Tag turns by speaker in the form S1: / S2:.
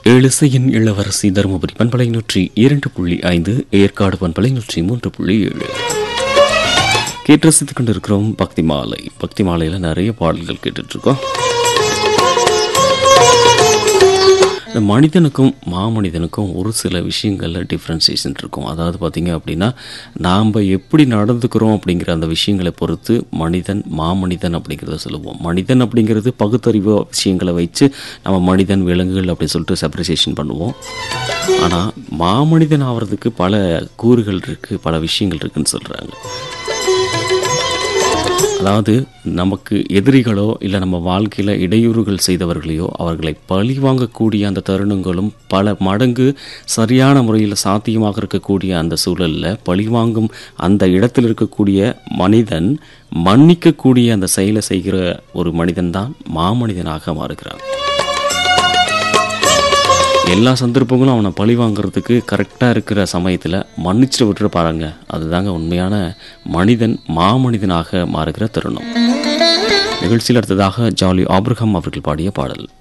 S1: ஏழிசையின் இளவரசி தருமபுரி பண்பலை நூற்றி இரண்டு புள்ளி ஐந்து ஏற்காடு பண்பலை நூற்றி மூன்று புள்ளி ஏழு கேட்டு ரசித்துக் கொண்டிருக்கிறோம் பக்தி மாலை பக்தி மாலையில் நிறைய பாடல்கள் கேட்டுட்டு இருக்கோம் இந்த மனிதனுக்கும் மாமனிதனுக்கும் ஒரு சில விஷயங்களில் டிஃப்ரென்சியேஷன் இருக்கும் அதாவது பார்த்திங்க அப்படின்னா நாம் எப்படி நடந்துக்கிறோம் அப்படிங்கிற அந்த விஷயங்களை பொறுத்து மனிதன் மாமனிதன் அப்படிங்கிறத சொல்லுவோம் மனிதன் அப்படிங்கிறது பகுத்தறிவு விஷயங்களை வச்சு நம்ம மனிதன் விலங்குகள் அப்படி சொல்லிட்டு செப்பரேஷன் பண்ணுவோம் ஆனால் மாமனிதன் ஆகிறதுக்கு பல கூறுகள் இருக்குது பல விஷயங்கள் இருக்குன்னு சொல்கிறாங்க அதாவது நமக்கு எதிரிகளோ இல்லை நம்ம வாழ்க்கையில் இடையூறுகள் செய்தவர்களையோ அவர்களை பழி வாங்கக்கூடிய அந்த தருணங்களும் பல மடங்கு சரியான முறையில் சாத்தியமாக இருக்கக்கூடிய அந்த சூழலில் பழி வாங்கும் அந்த இடத்தில் இருக்கக்கூடிய மனிதன் மன்னிக்கக்கூடிய அந்த செயலை செய்கிற ஒரு மனிதன் தான் மாமனிதனாக மாறுகிறான் எல்லா சந்தர்ப்பங்களும் அவனை பழி வாங்குறதுக்கு கரெக்டாக இருக்கிற சமயத்தில் மன்னிச்சுட்டு விட்டுட்டு பாருங்க அதுதாங்க உண்மையான மனிதன் மாமனிதனாக மாறுகிற தருணம் நிகழ்ச்சியில் அடுத்ததாக ஜாலி ஆப்ரஹாம் அவர்கள் பாடிய பாடல்